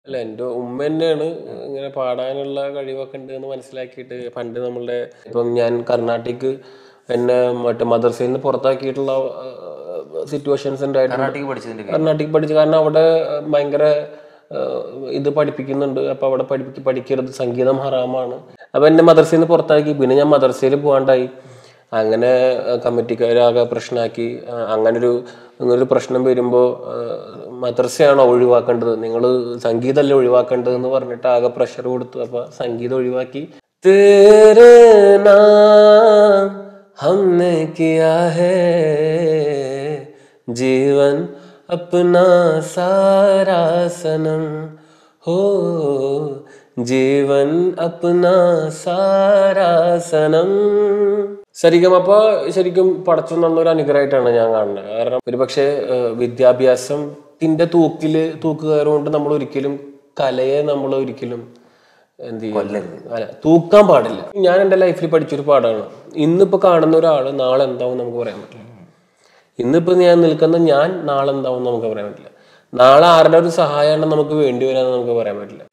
അല്ല എൻ്റെ ഉമ്മ തന്നെയാണ് ഇങ്ങനെ പാടാനുള്ള കഴിവൊക്കെ ഉണ്ട് എന്ന് മനസ്സിലാക്കിയിട്ട് പണ്ട് നമ്മളുടെ ഇപ്പം ഞാൻ കർണാട്ടിക് എന്നെ മറ്റേ മദർസയിൽ നിന്ന് പുറത്താക്കിയിട്ടുള്ള സിറ്റുവേഷൻസ് ഉണ്ടായിട്ടുണ്ട് കർണാട്ടിക് പഠിച്ചതിന്റെ പേര്. കർണാട്ടിക് പഠിച്ചു കാരണം അവിടെ ഭയങ്കര ഏഹ്, ഇത് പഠിപ്പിക്കുന്നുണ്ട് അപ്പൊ അവിടെ പഠിപ്പിക്ക് പഠിക്കരുത് സംഗീതം ഹറാമാണ് അപ്പൊ എന്നെ മദർസയിൽ നിന്ന് പുറത്താക്കി പിന്നെ ഞാൻ മദർസയിൽ പോകാണ്ടായി അങ്ങനെ കമ്മിറ്റിക്കാരാകെ പ്രശ്നമാക്കി അങ്ങനെ ഒരു ഇങ്ങനൊരു പ്രശ്നം വരുമ്പോൾ മദർസയാണോ ഒഴിവാക്കേണ്ടത് നിങ്ങൾ സംഗീതമല്ലേ ഒഴിവാക്കേണ്ടത് എന്ന് പറഞ്ഞിട്ട് ആകെ പ്രഷർ കൊടുത്തു അപ്പൊ സംഗീതം ഒഴിവാക്കി തേരെ നാം हमने किया है जीवन अपना सारा सनम हो ജീവൻ അപ്ന സാരാ സനം ശരിക്കും അപ്പൊ ശരിക്കും പടച്ചു നന്നൊരു അനുഗ്രഹമായിട്ടാണ് ഞാൻ കാണുന്നത് കാരണം ഒരുപക്ഷെ ഏഹ്, വിദ്യാഭ്യാസത്തിന്റെ തൂക്കില് തൂക്കുകയറുകൊണ്ട് നമ്മൾ ഒരിക്കലും കലയെ നമ്മൾ ഒരിക്കലും എന്ത് ചെയ്യും അല്ല തൂക്കാൻ പാടില്ല ഞാൻ എൻ്റെ ലൈഫിൽ പഠിച്ചൊരു പാടാണ് ഇന്നിപ്പോ കാണുന്ന ഒരാള് നാളെ എന്താവും നമുക്ക് പറയാൻ പറ്റില്ല ഇന്നിപ്പോ ഞാൻ നിൽക്കുന്ന ഞാൻ നാളെ എന്താവും നമുക്ക് പറയാൻ പറ്റില്ല നാളെ ആരുടെ ഒരു സഹായമാണ് നമുക്ക് വേണ്ടി വരാന്ന് നമുക്ക് പറയാൻ പറ്റില്ല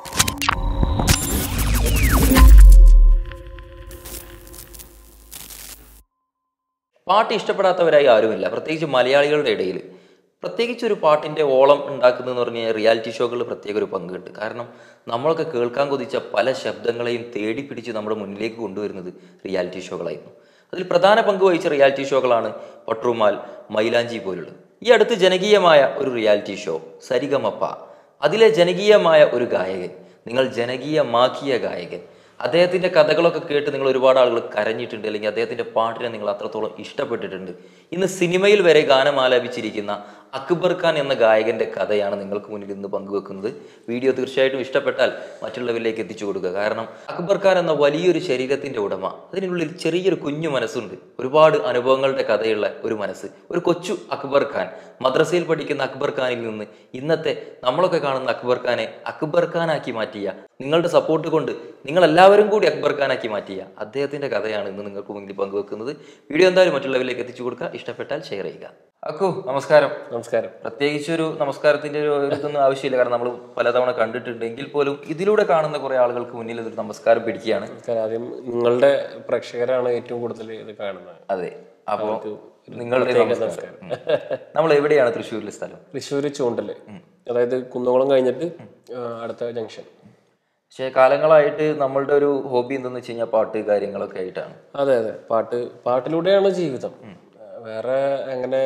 പാട്ട് ഇഷ്ടപ്പെടാത്തവരായി ആരുമില്ല പ്രത്യേകിച്ച് മലയാളികളുടെ ഇടയിൽ പ്രത്യേകിച്ച് ഒരു പാട്ടിന്റെ ഓളം ഉണ്ടാക്കുന്നതെന്ന് പറഞ്ഞു കഴിഞ്ഞാൽ റിയാലിറ്റി ഷോകളിൽ പ്രത്യേക ഒരു പങ്കുണ്ട് കാരണം നമ്മളൊക്കെ കേൾക്കാൻ കൊതിച്ച പല ശബ്ദങ്ങളെയും തേടി പിടിച്ച് നമ്മുടെ മുന്നിലേക്ക് കൊണ്ടുവരുന്നത് റിയാലിറ്റി ഷോകളായിരുന്നു അതിൽ പ്രധാന പങ്ക് വഹിച്ച റിയാലിറ്റി ഷോകളാണ് പട്രുമാൽ മൈലാഞ്ചി പോലുള്ളത് ഈ അടുത്ത് ജനകീയമായ ഒരു റിയാലിറ്റി ഷോ സരിഗമപ്പ അതിലെ ജനകീയമായ ഒരു ഗായകൻ നിങ്ങൾ ജനകീയമാക്കിയ ഗായകൻ അദ്ദേഹത്തിന്റെ കഥകളൊക്കെ കേട്ട് നിങ്ങൾ ഒരുപാട് ആളുകൾ കരഞ്ഞിട്ടുണ്ട് അല്ലെങ്കിൽ അദ്ദേഹത്തിന്റെ പാട്ടിനെ നിങ്ങൾ അത്രത്തോളം ഇഷ്ടപ്പെട്ടിട്ടുണ്ട് ഇന്ന് സിനിമയിൽ വരെ ഗാനം ആലപിച്ചിരിക്കുന്ന അക്ബർ ഖാൻ എന്ന ഗായകന്റെ കഥയാണ് നിങ്ങൾക്ക് മുന്നിൽ ഇന്ന് പങ്കുവെക്കുന്നത് വീഡിയോ തീർച്ചയായിട്ടും ഇഷ്ടപ്പെട്ടാൽ മറ്റുള്ളവരിലേക്ക് എത്തിച്ചു കൊടുക്കുക കാരണം അക്ബർ ഖാൻ എന്ന വലിയൊരു ശരീരത്തിന്റെ ഉടമ അതിനുള്ളിൽ ചെറിയൊരു കുഞ്ഞു മനസ്സുണ്ട് ഒരുപാട് അനുഭവങ്ങളുടെ കഥയുള്ള ഒരു മനസ്സ് ഒരു കൊച്ചു അക്ബർ ഖാൻ മദ്രസയിൽ പഠിക്കുന്ന അക്ബർ ഖാനിൽ നിന്ന് ഇന്നത്തെ നമ്മളൊക്കെ കാണുന്ന അക്ബർ ഖാനെ അക്ബർ ഖാനാക്കി മാറ്റിയ നിങ്ങളുടെ സപ്പോർട്ട് കൊണ്ട് നിങ്ങൾ എല്ലാവരും കൂടി അക്ബർ ഖാനാക്കി മാറ്റിയ അദ്ദേഹത്തിന്റെ കഥയാണ് ഇന്ന് നിങ്ങൾക്ക് മുന്നിൽ പങ്കുവെക്കുന്നത് വീഡിയോ എന്തായാലും മറ്റുള്ളവരിലേക്ക് എത്തിച്ചു കൊടുക്കുക ഇഷ്ടപ്പെട്ടാൽ ഷെയർ ചെയ്യുക അക്കു നമസ്കാരം നമസ്കാരം പ്രത്യേകിച്ച് ഒരു നമസ്കാരത്തിന്റെ ഒരു ഇതൊന്നും ആവശ്യമില്ല കാരണം നമ്മൾ പലതവണ കണ്ടിട്ടുണ്ട് എങ്കിൽ പോലും ഇതിലൂടെ കാണുന്ന കുറെ ആളുകൾക്ക് മുന്നിൽ ഇതൊരു നമസ്കാരം പിടിക്കുകയാണ് നമസ്കാരം ആദ്യം നിങ്ങളുടെ പ്രേക്ഷകരാണ് ഏറ്റവും കൂടുതൽ ഇത് കാണുന്നത് അതെ അപ്പോ നിങ്ങളുടെ നമസ്കാരം ഉം. നമ്മൾ എവിടെയാണ് തൃശ്ശൂരിലെ സ്ഥലം തൃശ്ശൂർ ചൂണ്ടല് അതായത് കുന്നംകുളം കഴിഞ്ഞിട്ട് ആ, അടുത്ത ജംഗ്ഷൻ പക്ഷേ കാലങ്ങളായിട്ട് നമ്മളുടെ ഒരു ഹോബി എന്തെന്ന് വെച്ച് കഴിഞ്ഞാൽ പാട്ട് കാര്യങ്ങളൊക്കെ ആയിട്ടാണ് അതെ അതെ പാട്ട് പാട്ടിലൂടെയാണ് ജീവിതം വേറെ അങ്ങനെ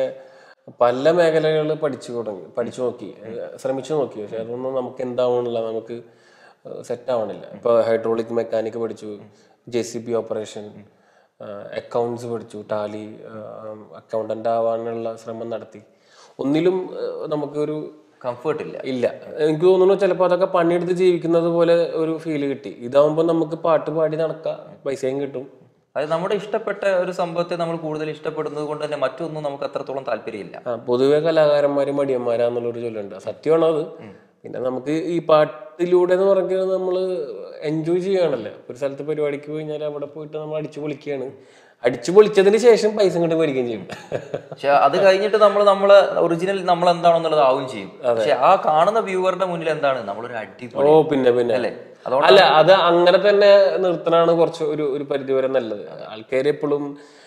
പല മേഖലകൾ പഠിച്ചു തുടങ്ങി പഠിച്ചു നോക്കി ഏഹ് ശ്രമിച്ചു നോക്കി പക്ഷെ അതൊന്നും നമുക്ക് എന്താവണില്ല നമുക്ക് സെറ്റ് ആവണില്ല ഇപ്പൊ ഹൈഡ്രോളിക് മെക്കാനിക് പഠിച്ചു J C B operation accounts പഠിച്ചു ടാലി അക്കൗണ്ടന്റ് ആവാനുള്ള ശ്രമം നടത്തി ഒന്നിലും ഏഹ് നമുക്കൊരു കംഫർട്ട് ഇല്ല ഇല്ല എനിക്ക് തോന്നുന്നു ചിലപ്പോൾ അതൊക്കെ പണിയെടുത്ത് ജീവിക്കുന്നത് പോലെ ഒരു ഫീല് കിട്ടി ഇതാവുമ്പോൾ നമുക്ക് പാട്ട് പാടി നടക്കാം പൈസയും കിട്ടും അത് നമ്മുടെ ഇഷ്ടപ്പെട്ട ഒരു സംഭവത്തെ നമ്മൾ കൂടുതൽ ഇഷ്ടപ്പെടുന്നത് കൊണ്ട് തന്നെ മറ്റൊന്നും നമുക്ക് അത്രത്തോളം താല്പര്യമില്ല ആ പൊതുവെ കലാകാരന്മാര് മടിയന്മാരാന്നുള്ളൊരു ചൊല്ലുണ്ട് സത്യമാണ് അത് പിന്നെ നമുക്ക് ഈ പാട്ടിലൂടെ എന്ന് പറഞ്ഞാൽ നമ്മൾ എൻജോയ് ചെയ്യുകയാണല്ലോ ഒരു സ്ഥലത്ത് പരിപാടിക്ക് പോയി കഴിഞ്ഞാൽ അവിടെ പോയിട്ട് നമ്മൾ അടിച്ചു പൊളിക്കുകയാണ് അടിച്ചു പൊളിച്ചതിന് ശേഷം പൈസ ഇങ്ങോട്ട് മേടിക്കുകയും ചെയ്യും പക്ഷെ അത് കഴിഞ്ഞിട്ട് നമ്മൾ നമ്മളെ ഒറിജിനൽ നമ്മൾ എന്താണെന്നുള്ളത് ആവും ചെയ്യും പക്ഷെ ആ കാണുന്ന വ്യൂവറുടെ മുന്നിൽ എന്താണ് നമ്മളൊരു ഓ അടിപൊളി പിന്നെ പിന്നെ അല്ലേ അതുകൊണ്ട് അല്ല അത് അങ്ങനെ തന്നെ നിർത്തണാണ് കുറച്ച് ഒരു ഒരു പരിധി വരെ നല്ലത് ആൾക്കാർ എപ്പോഴും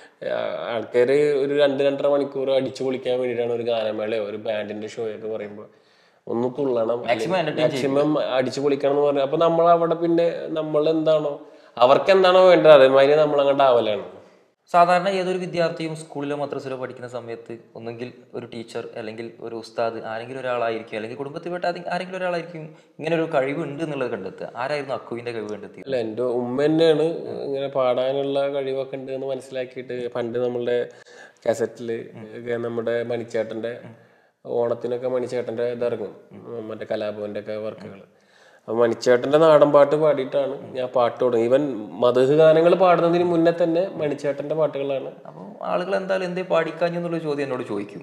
ആൾക്കാര് ഒരു രണ്ട് രണ്ടര മണിക്കൂർ അടിച്ചു പൊളിക്കാൻ വേണ്ടിയിട്ടാണ് ഒരു ഗാനമേളയോ ഒരു ബാൻഡിന്റെ ഷോ ഒക്കെ പറയുമ്പോൾ ഒന്ന് തുള്ളണം Maximum entertain മാക്സിമം അടിച്ചു പൊളിക്കണം എന്ന് പറഞ്ഞു അപ്പൊ നമ്മൾ അവിടെ പിന്നെ നമ്മൾ എന്താണോ അവർക്ക് എന്താണോ വേണ്ടത് അതേമാതിരി നമ്മൾ അങ്ങോട്ട് ആവലാണ് സാധാരണ ഏതൊരു വിദ്യാർത്ഥിയും സ്കൂളിലോ മദ്രസയിലോ പഠിക്കുന്ന സമയത്ത് ഒന്നെങ്കിൽ ഒരു ടീച്ചർ അല്ലെങ്കിൽ ഒരു ഉസ്താദ് ആരെങ്കിലും ഒരാളായിരിക്കും അല്ലെങ്കിൽ കുടുംബത്തിൽപ്പെട്ട ആരെ- ആരെങ്കിലും ഒരാളായിരിക്കും ഇങ്ങനെ ഒരു കഴിവുണ്ട് എന്നുള്ളത് കണ്ടെത്തുക ആരായിരുന്നു അക്കുവിന്റെ കഴിവ് കണ്ടെത്തിയത് അല്ല എൻ്റെ ഉമ്മ തന്നെയാണ് ഇങ്ങനെ പാടാനുള്ള കഴിവൊക്കെ ഉണ്ട് എന്ന് മനസ്സിലാക്കിയിട്ട് പണ്ട് നമ്മളുടെ കാസറ്റില് നമ്മുടെ മണിച്ചേട്ടന്റെ ഓണത്തിനൊക്കെ മണിച്ചേട്ടന്റെ ഇതിറങ്ങും മറ്റേ കലാഭവന്റെ ഒക്കെ വർക്കുകൾ അപ്പൊ മണിച്ചേട്ടന്റെ നാടൻ പാട്ട് പാടിയിട്ടാണ് ഞാൻ പാട്ട് തുടങ്ങി ഈവൻ മധുഹ് ഗാനങ്ങൾ പാടുന്നതിന് മുന്നേ തന്നെ മണിച്ചേട്ടന്റെ പാട്ടുകളാണ് അപ്പോൾ ആളുകൾ എന്തായാലും എന്തേ പാടിക്കാഞ്ഞു എന്നുള്ള ചോദ്യം എന്നോട് ചോദിക്കും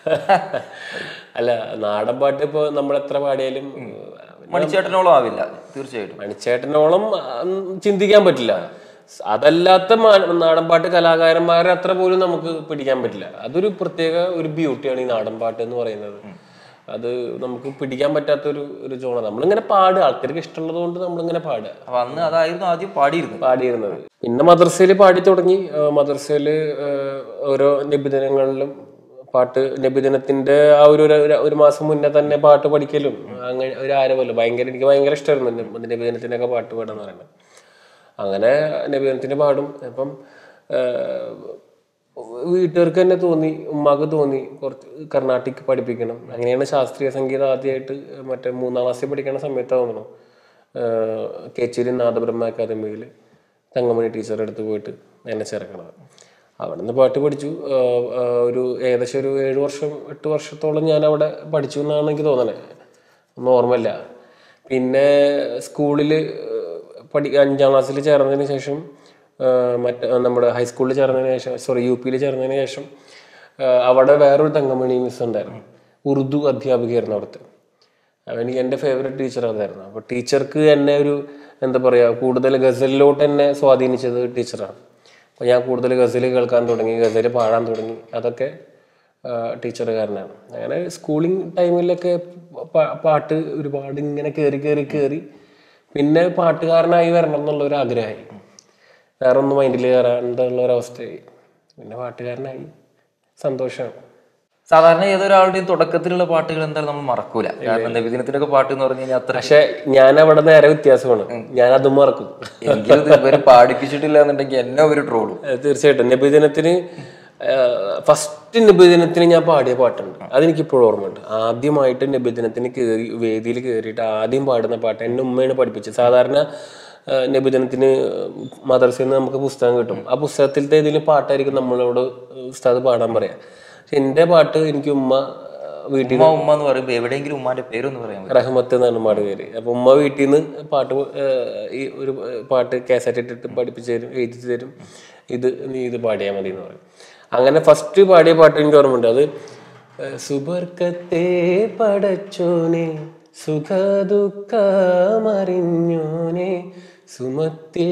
അല്ല നാടൻ പാട്ട് ഇപ്പൊ നമ്മൾ എത്ര പാടിയാലും മണിച്ചേട്ടനോളം ആവില്ല തീർച്ചയായിട്ടും മണിച്ചേട്ടനോളം ഉം, ചിന്തിക്കാൻ പറ്റില്ല അതല്ലാത്ത മാ- നാടൻപാട്ട് കലാകാരന്മാരെ അത്ര പോലും നമുക്ക് പിടിക്കാൻ പറ്റില്ല അതൊരു പ്രത്യേക ഒരു ബ്യൂട്ടിയാണ് ഈ നാടൻപാട്ട് എന്ന് പറയുന്നത് അത് നമുക്ക് പിടിക്കാൻ പറ്റാത്തൊരു ഒരു ജോണാണ് നമ്മളിങ്ങനെ പാടുക ആൾക്കാർക്ക് ഇഷ്ടമുള്ളത് കൊണ്ട് നമ്മളിങ്ങനെ പാടുക അപ്പൊ അന്ന് അതായിരുന്നു ആദ്യം പാടിയിരുന്നത് പാടിയിരുന്നത് പിന്നെ മദ്രസയിൽ പാടി തുടങ്ങി മദ്രസയിൽ ഓരോ നിബിധനങ്ങളിലും പാട്ട് നബിദിനത്തിന്റെ ആ ഒരു ഒരു- ഒരു മാസം മുന്നേ തന്നെ പാട്ട് പഠിക്കലും അങ്ങനെ ഒരു ആരവല്ലോ ഭയങ്കര എനിക്ക് ഭയങ്കര ഇഷ്ടമായിരുന്നു നബി- നബിദിനത്തിനൊക്കെ പാട്ട് പാടാന്ന് പറയുന്നത് അങ്ങനെ നബിദിനത്തിന് പാടും അപ്പം വീട്ടുകാർക്ക് തന്നെ തോന്നി ഉമ്മാക്ക് തോന്നി കുറച്ച് കർണാട്ടിക് പഠിപ്പിക്കണം അങ്ങനെയാണ് ശാസ്ത്രീയ സംഗീതം ആദ്യമായിട്ട് മറ്റേ മൂന്നാം ക്ലാസ്സിൽ പഠിക്കുന്ന സമയത്ത് തോന്നുന്നു കേച്ചേരി നാദബ്രഹ്മ അക്കാദമിയിൽ തങ്കമണി ടീച്ചറുടെ അടുത്ത് പോയിട്ട് എന്നെ ചേർക്കണത് അവിടെ നിന്ന് പാട്ട് പഠിച്ചു ആഹ് ആഹ് ഒരു ഏകദേശം ഒരു ഏഴ് വർഷം എട്ട് വർഷത്തോളം ഞാൻ അവിടെ പഠിച്ചു എന്നാണ് എനിക്ക് തോന്നണേ ഒന്നും ഓർമ്മയില്ല പിന്നെ സ്കൂളിൽ പഠി അഞ്ചാം ക്ലാസ്സിൽ ചേർന്നതിന് ശേഷം ആഹ് മറ്റേ നമ്മുടെ ഹൈസ്കൂളിൽ ചേർന്നതിന് ശേഷം സോറി യു പിയിൽ ചേർന്നതിന് ശേഷം ആഹ് അവിടെ വേറൊരു തങ്കമണി മിസ് ഉണ്ടായിരുന്നു ഉറുദു അധ്യാപികയായിരുന്നു അവിടുത്തെ അപ്പൊ എനിക്ക് എൻ്റെ ഫേവറേറ്റ് ടീച്ചർ അതായിരുന്നു അപ്പോൾ ടീച്ചർക്ക് എന്നെ ഒരു എന്താ പറയുക കൂടുതൽ ഗസലിലോട്ട് എന്നെ സ്വാധീനിച്ചത് ടീച്ചറാണ് അപ്പോൾ ഞാൻ കൂടുതൽ ഗസൽ കേൾക്കാൻ തുടങ്ങി ഗസൽ പാടാൻ തുടങ്ങി അതൊക്കെ ടീച്ചർ കാരനാണ് അങ്ങനെ സ്കൂളിങ് ടൈമിലൊക്കെ പാ- പാട്ട് ഒരുപാട് ഇങ്ങനെ കയറി കയറി കയറി പിന്നെ പാട്ടുകാരനായി വരണം എന്നുള്ള ഒരു ആഗ്രഹമായി വേറെ ഒന്നും മൈൻഡിൽ കയറാണ്ടുള്ള ഒരവസ്ഥയായി പിന്നെ പാട്ടുകാരനായി സന്തോഷമാണ് സാധാരണ ഏതൊരാളുടെയും തുടക്കത്തിലുള്ള പാട്ടുകൾ എന്തായാലും നമ്മൾ മറക്കൂല കാരണം നബിദിനത്തിനൊക്കെ പാട്ട് എന്ന് പറഞ്ഞു കഴിഞ്ഞാൽ അത്ര പക്ഷെ ഞാൻ അവിടെ നേരെ വ്യത്യാസമാണ് ഞാൻ അതും മറക്കും എങ്കിലും ഇത് ഇവര് പാടിപ്പിച്ചിട്ടില്ല എന്നുണ്ടെങ്കിൽ എന്നെ ഒരു ട്രോളും ഏഹ് തീർച്ചയായിട്ടും നബിദിനത്തിന് ഫസ്റ്റ് നബിദിനത്തിന് ഞാൻ പാടിയ പാട്ടുണ്ട് അതെനിക്ക് ഇപ്പോഴും ഓർമ്മയുണ്ട് ആദ്യമായിട്ട് നബിദിനത്തിന് കയറി വേദിയിൽ കയറിയിട്ട് ആദ്യം പാടുന്ന പാട്ട് എൻ്റെ ഉമ്മയാണ് പഠിപ്പിച്ചത് സാധാരണ ഏഹ് നബിദിനത്തിന് മദർസയിൽ നിന്ന് നമുക്ക് പുസ്തകം കിട്ടും ആ പുസ്തകത്തിലത്തെ ഏതെങ്കിലും പാട്ടായിരിക്കും നമ്മളോട് ഉസ്താദ് പാടാൻ പറയാം പക്ഷെ എൻ്റെ പാട്ട് എനിക്ക് ഉമ്മ ഏഹ് വീട്ടിൽ ഉമ്മ ഉമ്മ എന്ന് പറയുമ്പോ എവിടെയെങ്കിലും ഉമ്മാന്റെ പേരൊന്ന് പറയാൻ പറ്റും റഹ്മത്ത് എന്നാണ് ഉമ്മയുടെ പേര് അപ്പൊ ഉമ്മ വീട്ടിൽ നിന്ന് പാട്ട് ഏഹ്, ഈ ഒരു പാട്ട് കാസറ്റ് ഇട്ടിട്ട് പഠിപ്പിച്ചു തരും എഴുതി തരും ഇത് നീ ഇത് പാടിയാൽ മതി എന്ന് പറയും അങ്ങനെ ഫസ്റ്റ് പാടിയ പാട്ട് എനിക്ക് ഓർമ്മയുണ്ട് അത് ഏഹ്, സുബർക്കത്തെ പടച്ചോനെ സുഖദുഃഖമറിഞ്ഞോനെ സുമത്തിൽ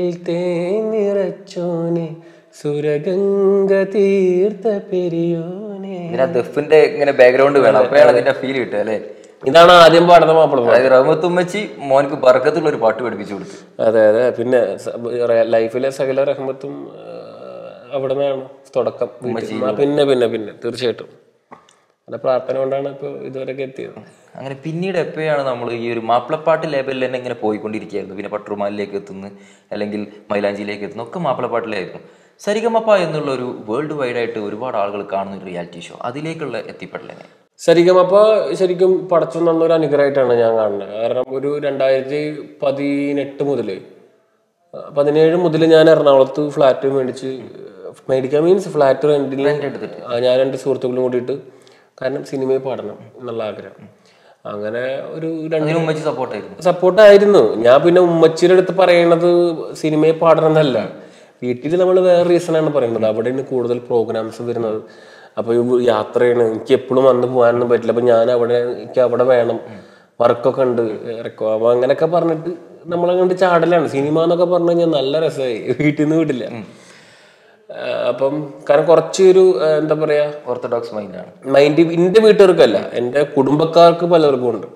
തേനിറച്ചോനെ സുരഗംഗ തീർത്ത പെരിയോനെ ഇതിന് ആ ദഫിന്റെ ഇങ്ങനെ ബാക്ക്ഗ്രൗണ്ട് വേണം അപ്പോഴാണ് അതിന്റെ ഫീൽ കിട്ടുക അല്ലേ ഇതാണ് ആദ്യം പാടുന്ന മാപ്പിള അതായത് റഹ്മത്തുമ്മച്ചി മോനക്ക് ബർക്കത്തുള്ള ഒരു പാട്ട് പഠിപ്പിച്ചു കൊടുത്തു അതെ അതെ പിന്നെ സ- റ- ലൈഫിലെ സകല റഹ്മത്തും അവിടെ നിന്നാണ് തുടക്കം വീട്ടിൽ. ആ, പിന്നെ പിന്നെ പിന്നെ തീർച്ചയായിട്ടും അതിന്റെ പ്രാർത്ഥന കൊണ്ടാണ് ഇപ്പൊ ഇതുവരെയൊക്കെ എത്തിയത് അങ്ങനെ പിന്നീട് എപ്പോഴാണ് നമ്മൾ ഈ ഒരു മാപ്പിളപ്പാട്ട് ലേബലിൽ തന്നെ ഇങ്ങനെ പോയിക്കൊണ്ടിരിക്കുകയായിരുന്നു പിന്നെ പട്ടുറുമാലിലേക്ക് എത്തുന്നു അല്ലെങ്കിൽ മൈലാഞ്ചിയിലേക്ക് എത്തുന്നു ഒക്കെ മാപ്പിളപ്പാട്ടിലായിരുന്നു സരിഗമപ്പ എന്നുള്ള ഒരു വേൾഡ് വൈഡ് ആയിട്ട് ഒരുപാട് ആളുകൾ കാണുന്ന ഒരു റിയാലിറ്റി ഷോ അതിലേക്കുള്ള എത്തിപ്പെടലെന്നെ ശരിക്കും അപ്പൊ ശരിക്കും പടച്ചു തന്നൊരു അനുഗ്രഹമായിട്ടാണ് ഞാൻ കാണുന്നത് കാരണം ഒരു രണ്ടായിരത്തി പതിനെട്ട് മുതല് ആ, പതിനേഴ് മുതൽ ഞാൻ എറണാകുളത്ത് ഫ്ലാറ്റ് മേടിച്ച് മേടിക്കാൻ മീൻസ് ഫ്ലാറ്റ് റെന്റിൽ ഞാൻ എൻ്റെ സുഹൃത്തുക്കളും കൂടിയിട്ട് കാരണം സിനിമയിൽ പാടണം എന്നുള്ള ആഗ്രഹം അങ്ങനെ ഒരു രണ്ട് അതിന് ഉമ്മച്ചി സപ്പോർട്ടായിരുന്നു സപ്പോർട്ടായിരുന്നു ഞാൻ പിന്നെ ഉമ്മച്ചിയുടെ അടുത്ത് പറയണത് സിനിമയിൽ പാടണം എന്നല്ല വീട്ടിൽ നമ്മൾ വേറെ റീസണാണ് പറയുന്നത് അവിടെയാണ് കൂടുതൽ പ്രോഗ്രാംസ് വരുന്നത് അപ്പൊ ഈ യാത്രയാണ് എനിക്ക് എപ്പോഴും വന്ന് പോകാനൊന്നും പറ്റില്ല അപ്പൊ ഞാൻ അവിടെ എനിക്ക് അവിടെ വേണം വർക്കൊക്കെ ഉണ്ട് ഇറക്കോ അപ്പൊ അങ്ങനെയൊക്കെ പറഞ്ഞിട്ട് നമ്മളങ്ങോട്ട് ചാടലാണ് സിനിമ എന്നൊക്കെ പറഞ്ഞു കഴിഞ്ഞാൽ നല്ല രസമായി വീട്ടിൽ നിന്ന് വിടില്ല ആ, അപ്പം കാരണം കുറച്ചൊരു ആ, എന്താ പറയാ ഓർത്തഡോക്സ് മൈൻഡാണ് മൈൻഡ് എന്റെ വീട്ടുകാർക്കല്ല എന്റെ കുടുംബക്കാർക്ക് പലർക്കും ഉണ്ട്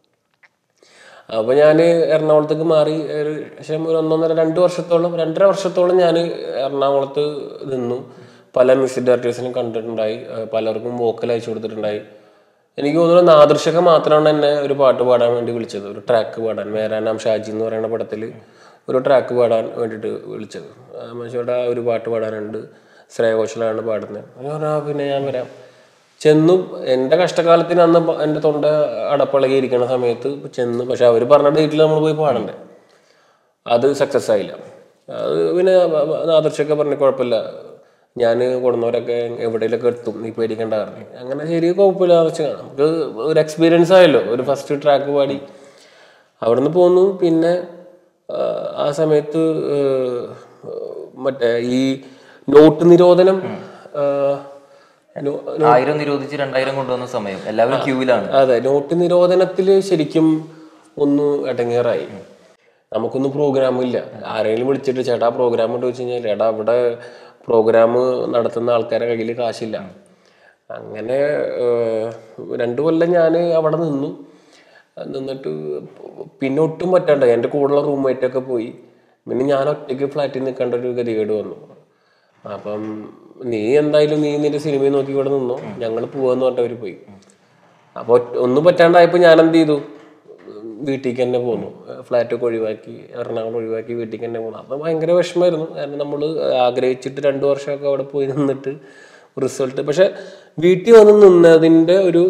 അപ്പൊ ഞാൻ എറണാകുളത്തേക്ക് മാറി ഒരു ശേഷം ഒരു ഒന്നൊന്നര രണ്ട് വർഷത്തോളം രണ്ടര വർഷത്തോളം ഞാൻ എറണാകുളത്ത് നിന്നു പല മ്യൂസിക് ഡയറക്ടേഴ്സിനും കണ്ടിട്ടുണ്ടായി ആ, പലർക്കും വോക്കൽ അയച്ചു കൊടുത്തിട്ടുണ്ടായി എനിക്ക് തോന്നുന്നു നാദൃശക മാത്രമാണ് എന്നെ ഒരു പാട്ട് പാടാൻ വേണ്ടി വിളിച്ചത് ഒരു ട്രാക്ക് പാടാൻ മേരാനാം ഷാജി എന്ന് പറയുന്ന പടത്തിൽ ഒരു ട്രാക്ക് പാടാൻ വേണ്ടിയിട്ട് വിളിച്ചത് മനുഷ്യരുടെ ഒരു പാട്ട് പാടാനുണ്ട് ശ്രേയ ഘോഷലാണ് പാടുന്നത് ഞാൻ പറഞ്ഞു, "ആ, പിന്നെ ഞാൻ വരാം ചെന്നു എൻ്റെ കഷ്ടകാലത്തിന് അന്ന് പ- എൻ്റെ തൊണ്ട അടപ്പിളകി ഇരിക്കുന്ന സമയത്ത് ചെന്നു പക്ഷെ അവർ പറഞ്ഞ ഡേറ്റിൽ നമ്മൾ പോയി പാടണ്ടേ അത് സക്സസ് ആയില്ല അത് പിന്നെ ആദർശമൊക്കെ പറഞ്ഞ കുഴപ്പമില്ല ഞാൻ കൊടുന്നവരൊക്കെ എവിടെയെങ്കിലൊക്കെ എത്തും നീ പേടിക്കണ്ട പറഞ്ഞു അങ്ങനെ ശരി കുഴപ്പമില്ല ആദർശം നമുക്ക് ഒരു എക്സ്പീരിയൻസ് ആയല്ലോ ഒരു ഫസ്റ്റ് ട്രാക്ക് പാടി അവിടുന്ന് പോന്നു പിന്നെ ആ, ആ സമയത്ത് ഏഹ്, മറ്റേ ഈ നോട്ട് നിരോധനം ആ, നോ- ആയിരം നിരോധിച്ച് രണ്ടായിരം കൊണ്ടുവന്ന സമയം എല്ലാവരും ക്യൂവിലാണ് അതെ നോട്ട് നിരോധനത്തിൽ ശരിക്കും ഒന്ന് ഇടങ്ങേറായി നമുക്കൊന്നും പ്രോഗ്രാം ഇല്ല ആരെങ്കിലും വിളിച്ചിട്ട് ചേട്ടാ പ്രോഗ്രാം ഉണ്ട് വെച്ച് കഴിഞ്ഞാൽ എടാ ഇവിടെ പ്രോഗ്രാം നടത്തുന്ന ആൾക്കാരുടെ കയ്യിൽ കാശില്ല അങ്ങനെ ഏഹ്, രണ്ടു കൊല്ലം ഞാൻ അവിടെ നിന്നു നിന്നിട്ട് പിന്നെ ഒട്ടും പറ്റാണ്ട് എൻ്റെ കൂടെയുള്ള റൂംമേറ്റ് ഒക്കെ പോയി പിന്നെ ഞാൻ ഒറ്റയ്ക്ക് ഫ്ലാറ്റിൽ നിൽക്കേണ്ട ഒരു ഗതികേട് വന്നു അപ്പം നീ എന്തായാലും നീ നിന്റെ സിനിമയിൽ നോക്കി ഇവിടെ നിന്നോ ഞങ്ങൾ പോവാന്ന് പറഞ്ഞവർ പോയി അപ്പോൾ ഒന്നും പറ്റാണ്ടായപ്പോൾ ഞാൻ എന്ത് ചെയ്തു വീട്ടിലേക്ക് തന്നെ പോന്നു ഫ്ലാറ്റൊക്കെ ഒഴിവാക്കി എറണാകുളം ഒഴിവാക്കി വീട്ടിലേക്ക് തന്നെ പോന്നു അപ്പം ഭയങ്കര വിഷമമായിരുന്നു കാരണം നമ്മൾ ആഗ്രഹിച്ചിട്ട് രണ്ട് വർഷമൊക്കെ അവിടെ പോയി നിന്നിട്ട് റിസൾട്ട് പക്ഷെ വീട്ടിൽ വന്ന് നിന്നതിൻ്റെ ഒരു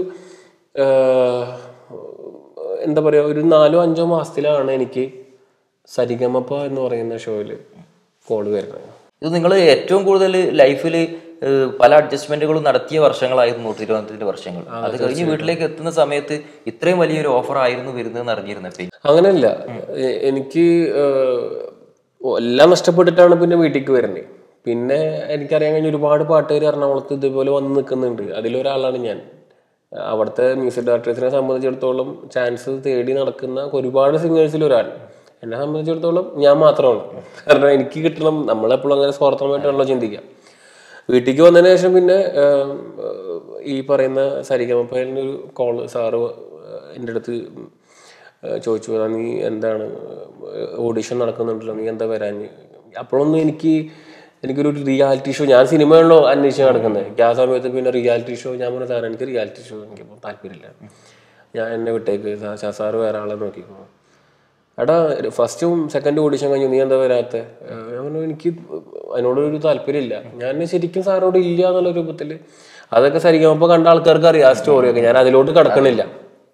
ആഹ്, എന്താ പറയുക ഒരു നാലോ അഞ്ചോ മാസത്തിലാണ് എനിക്ക് സരിഗമപ്പ എന്ന് പറയുന്ന ഷോയിൽ കോള് വരുന്നത് ഇത് നിങ്ങൾ ഏറ്റവും കൂടുതൽ ലൈഫിൽ പല അഡ്ജസ്റ്റ്മെന്റുകളും നടത്തിയ വർഷങ്ങളായിരുന്നു തിരുവനന്തപുരത്തിന്റെ വർഷങ്ങൾ അത് കഴിഞ്ഞ് വീട്ടിലേക്ക് എത്തുന്ന സമയത്ത് ഇത്രയും വലിയൊരു ഓഫർ ആയിരുന്നു വരുന്നതെന്ന് അറിഞ്ഞിരുന്നപ്പോ അങ്ങനെയല്ല എ- എനിക്ക് ഏഹ്, എല്ലാം നഷ്ടപ്പെട്ടിട്ടാണ് പിന്നെ വീട്ടിലേക്ക് വരുന്നത് പിന്നെ എനിക്കറിയാൻ കഴിഞ്ഞ ഒരുപാട് പാട്ടുകാർ എറണാകുളത്ത് ഇതുപോലെ വന്ന് നിൽക്കുന്നുണ്ട് അതിലൊരാളാണ് ഞാൻ അവിടുത്തെ മ്യൂസിക് ഡയറക്ടേഴ്സിനെ സംബന്ധിച്ചിടത്തോളം ചാൻസ് തേടി നടക്കുന്ന ഒരുപാട് സിംഗേഴ്സിൽ ഒരാൾ എന്നെ സംബന്ധിച്ചിടത്തോളം ഞാൻ മാത്രമാണ് കാരണം എനിക്ക് കിട്ടണം നമ്മളെപ്പോഴും അങ്ങനെ സ്വാർത്ഥമായിട്ടാണല്ലോ ചിന്തിക്കുക വീട്ടിലേക്ക് വന്നതിന് ശേഷം പിന്നെ ഏഹ്, ഈ പറയുന്ന സരിഗമപ്പലിന് ഒരു കോള് സാറ് എൻ്റെ അടുത്ത് ഏഹ് ചോദിച്ചു "എടാ, നീ എന്താണ് ഓഡിഷൻ നടക്കുന്നുണ്ടല്ലോ നീ എന്താ വരാഞ്ഞ് അപ്പോഴൊന്നും എനിക്ക് എനിക്കൊരു റിയാലിറ്റി ഷോ ഞാൻ സിനിമയാണല്ലോ അന്വേഷിച്ച് നടക്കുന്നത് എനിക്ക് ആ സമയത്ത് പിന്നെ റിയാലിറ്റി ഷോ ഞാൻ പറഞ്ഞ സാറേ എനിക്ക് റിയാലിറ്റി ഷോ എനിക്കിപ്പോൾ താല്പര്യമില്ല ഞാൻ എന്നെ വിട്ടേക്ക് സാ- സാറ് വേറെ ആളെ നോക്കിക്കോ എടാ ഫസ്റ്റും സെക്കൻഡ് ഓഡിഷൻ കഴിഞ്ഞു നീ എന്താ വരാത്ത ഞാൻ പറഞ്ഞു എനിക്ക് അതിനോടൊരു താല്പര്യമില്ല ഞാൻ ശരിക്കും സാറോട് ഇല്ല എന്നുള്ള രൂപത്തിൽ അതൊക്കെ സരിക്കുമ്പോൾ കണ്ട ആൾക്കാർക്ക് അറിയാം ആ സ്റ്റോറിയൊക്കെ ഞാൻ അതിലോട്ട് കടക്കണില്ല